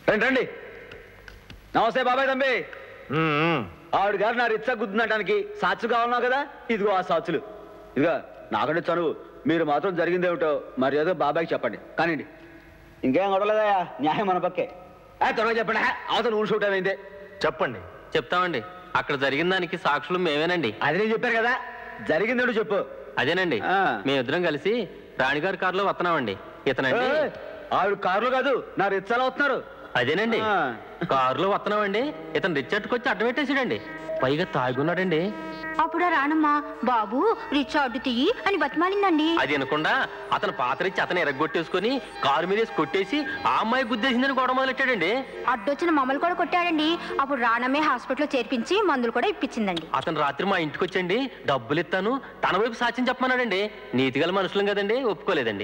రండి రండి నమస్తే బాబాయ్ తంబి ఆవిడ గారు నా రిచ్చ గుద్దునటానికి సాక్షి కావాలన్నావు కదా ఇదిగో ఆ సాక్షులు ఇదిగో నాకంటే చనువు మీరు మాత్రం జరిగిందేమిటో మరి ఏదో బాబాయ్కి చెప్పండి కానివ్వండి ఇంకేం గొడవలేదయా న్యాయం మన పక్కే ఆ, త్వరగా చెప్పండి ఆ, అవతల ఊరు షూట్ అయింది చెప్పండి చెప్తామండి అక్కడ జరిగిన దానికి సాక్షులు మేమేనండి అది నేను చెప్పాను కదా జరిగిందేమిటో చెప్పు అదేనండి ఆ. మేమిద్దరం కలిసి రాణిగారి కారులో వస్తున్నామండి ఇతనండి ఏయ్, ఆవిడ కారులో కాదు నా రిచ్చాలో వస్తున్నారు అదేనండి ఆ. కారులో వస్తున్నామండి ఇతను రిచర్డ్కి వచ్చి అడ్డం పెట్టేసాడండి పైగా తాగున్నాడండి అప్పుడు ఆ రానమ్మ బాబు రిచార్డు తీయి అని బతిమాలిందండి అది వినకుండా అతను పాతరిచ్చి అతను ఎరగొట్టేసుకొని కారు మీద వేసి కొట్టేసి ఆ అమ్మాయి గుద్దేసిందని గొడవ మొదలెట్టాడండి అడ్డొచ్చిన మమ్మల్ని కూడా కొట్టాడండి అప్పుడు రానమ్మే హాస్పిటల్లో చేర్పించి మందులు కూడా ఇప్పించిందండి అతను రాత్రి మా ఇంటికి వచ్చండి డబ్బులు ఇస్తాను తన వైపు సాక్ష్యం చెప్పమన్నాడండి నీతిగల మనుషులం కదండి ఒప్పుకోలేదండి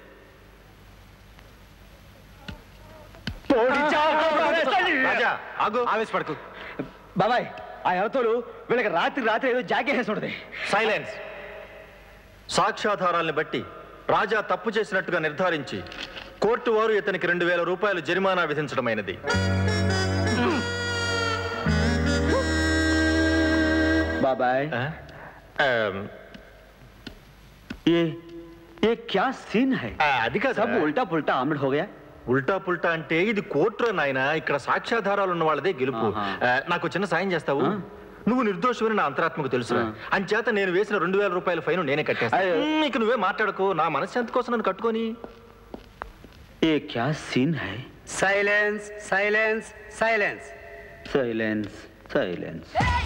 రాజా ఆగు ఆవేశపడకు బాబాయ్ ఆ ఎవతోలు వీళ్ళకి రాత్రి రాత్రి ఏదో జాకీ వేసి ఉంటుంది సైలెన్స్ సాక్ష్యాధారాల్ని బట్టి రాజా తప్పు చేసినట్టుగా నిర్ధారించి కోర్టు వారు ఇతనికి రెండు వేల రూపాయలు జరిమానా విధించడమైనది బాబాయ్ ఆ? ఆమ్, ये ये क्या सीन है ఆ, అది కాదు सब उल्टा पुल्टा आमलेट हो गया ఉల్టా పుల్టా అంటే ఇది కోర్టులో నాయన ఇక్కడ సాక్ష్యాధారాలు ఉన్న వాళ్ళదే గెలుపు ఆహా. ఆ, నాకు చిన్న సాయం చేస్తావు ఆ. నువ్వు నిర్దోషమని నా అంతరాత్మకు తెలుసు ఆ. అంచేత నేను వేసిన రెండు వేల రూపాయల ఫైన్ నేనే కట్టేస్తాను అయ్యో. మ్, ఇక నువ్వే మాట్లాడకు నా మనశ్శాంతి కోసం నన్ను కట్టుకొని ये क्या सीन है silence silence silence silence silence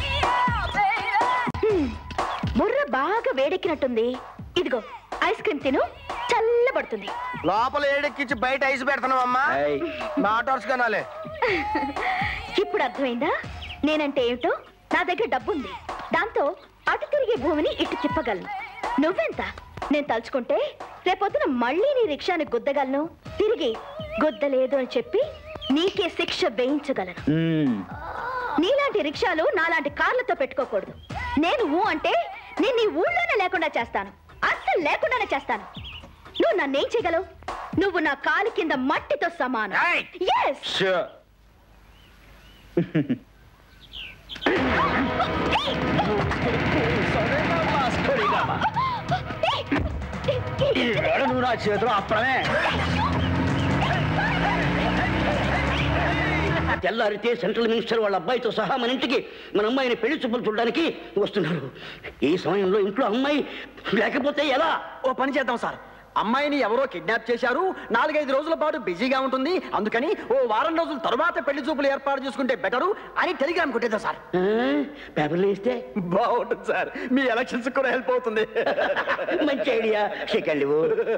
బుర్ర బాగా వేడెక్కినట్టుంది ఇదిగో ఐస్ క్రీమ్ తిను చల్లబడుతుంది లోపల ఏడెక్కించి బయట ఐస్ పెడతానమ్మా ఏయ్. నాటర్స్ కనాలే ఇప్పుడు అర్థమైందా నేనంటే ఏమిటో నా దగ్గర డబ్బుంది దాంతో అటు తిరిగే భూమిని ఇటు తిప్పగలను నువ్వెంత నేను తలుచుకుంటే రేపొద్దున మళ్ళీ నీ రిక్షాని గుద్దగలను తిరిగి గుద్దలేదు అని చెప్పి నీకే శిక్ష వేయించగలను మ్మ్. నీలాంటి రిక్షాలు నాలాంటి కార్లతో పెట్టుకోకూడదు నేను ఊ అంటే నేను నీ ఊళ్ళోనే లేకుండా చేస్తాను అస్సలు లేకుండానే చేస్తాను నువ్వు నన్నేం చేయగలవు నువ్వు నా కాలు కింద మట్టితో సమానం Right. Yes! Sure. ఈవేళ నువ్వు నా చేతిలో అప్పుడమే తెల్లారితే సెంట్రల్ మినిస్టర్ వాళ్ళ అబ్బాయితో సహా మన ఇంటికి మన అమ్మాయిని పెళ్లి చూపులు చూడడానికి వస్తున్నారు ఈ సమయంలో ఇంట్లో అమ్మాయి లేకపోతే ఎలా ఓ పని చేద్దాం సార్ అమ్మాయిని ఎవరో కిడ్నాప్ చేశారు నాలుగైదు రోజుల పాటు బిజీగా ఉంటుంది అందుకని ఓ వారం రోజుల తరువాత పెళ్లి చూపులు ఏర్పాటు చేసుకుంటే బెటరు అని టెలిగ్రామ్ కొట్టేద్దాం సార్ ఆ, పేపర్లు ఇస్తే బాగుంటుంది సార్ మీ ఎలక్షన్స్ కూడా హెల్ప్ అవుతుంది మంచి ఐడియా సెకండ్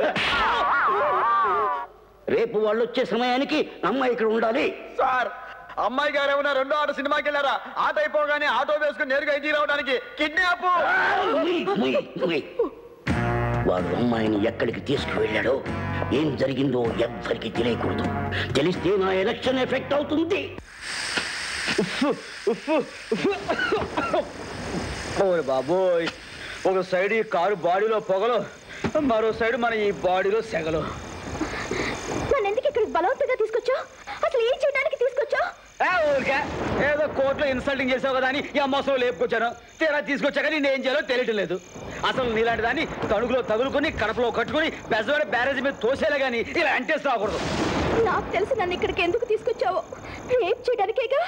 రేపు వాళ్ళు వచ్చే సమయానికి అమ్మాయి ఇక్కడ ఉండాలి సార్ అమ్మాయి గారు ఏమైనా రెండో ఆట సినిమాకి వెళ్ళారా ఆట అయిపోగానే ఆటో వేసుకుని నేరుగా ఇంటికి రావడానికి కిడ్నాప్ ముయ్, ముయ్, ముయ్. వాడు అమ్మాయిని ఎక్కడికి తీసుకువెళ్ళాడో ఏం జరిగిందో ఎవ్వరికి తెలియకూడదు తెలిస్తే నా ఎలక్షన్ ఎఫెక్ట్ అవుతుంది ఓరే బాబోయ్ ఒక సైడ్ ఈ కారు బాడీలో పొగలు మరో సైడ్ మన ఈ బాడీలో సెగలు నన్ను ఎందుకు ఇక్కడికి బలవంతంగా తీసుకొచ్చావు అసలు ఏం చేయడానికి తీసుకొచ్చావు ఏ ఊరికే ఏదో కోర్టులో ఇన్సల్టింగ్ చేసావు కదా అని ఈ అమ్మసం లేపుకొచ్చాను తీరా తీసుకొచ్చాక నేను ఏం చేయాలో తెలియటం లేదు అసలు నీలాంటి దాన్ని తణుకులో తగులుకొని కడపలో కట్టుకొని బెజవాడ బ్యారేజ్ మీద తోసేలే కానీ ఇలా అంటే రాకూడదు నాకు తెలిసి నన్ను ఇక్కడికి ఎందుకు తీసుకొచ్చావో రేప్ చేయడానికేగా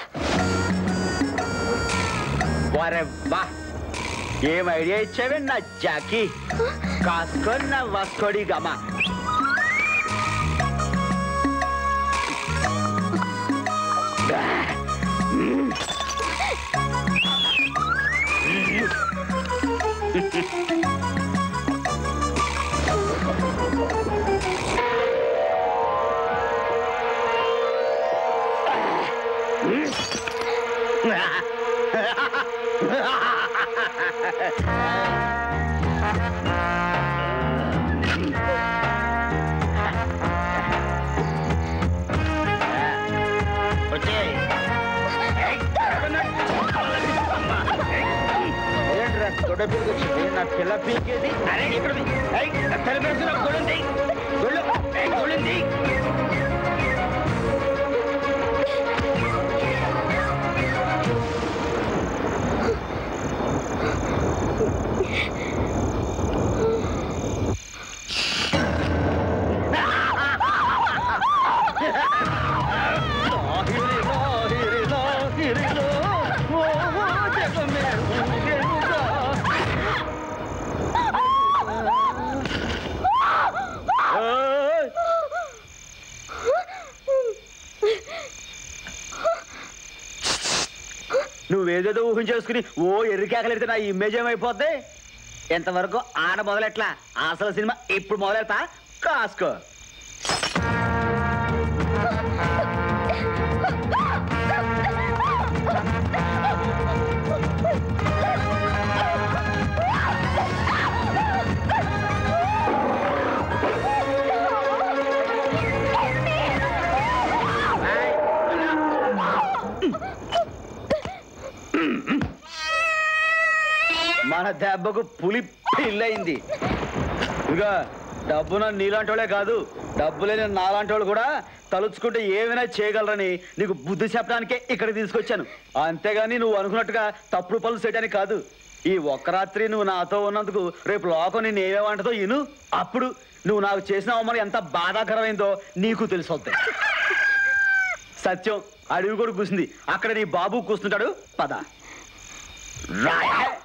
వారే వా ఏం ఐడియా ఇచ్చావే నా జాకీ కాసుకొని నా వస్కోడి గమా ఏంట్రా తొడ పీకొచ్చింది నా పిల్ల పీకేది అరే ఇక్కడ తలపేసిన గొడుంది గొళ్ళు గొళ్ళుంది ఏదేదో ఊహించేసుకుని ఓ ఎర్రికేకలెడితే నా ఇమేజ్ ఏమైపోద్ది ఎంతవరకు ఆడ మొదలెట్లా అసలు సినిమా ఇప్పుడు మొదలెడతా కాసుకో మన దెబ్బకు పులి పిల్లయింది ఇక డబ్బున నీలాంటోళ్ళే కాదు డబ్బు లేని నాలాంటి వాళ్ళు కూడా తలుచుకుంటే ఏమైనా చేయగలరని నీకు బుద్ధి చెప్పడానికే ఇక్కడ తీసుకొచ్చాను అంతేగాని నువ్వు అనుకున్నట్టుగా తప్పుడు పనులు చేయడానికి కాదు ఈ ఒక్క రాత్రి నువ్వు నాతో ఉన్నందుకు రేపు లోకం నేను ఏమేమంటదో ఇను అప్పుడు నువ్వు నాకు చేసిన అవమానం ఎంత బాధాకరమైందో నీకు తెలిసొద్ది సత్యం అడవి కూడా కూసింది అక్కడ నీ బాబు కూస్తుంటాడు పద రాయ్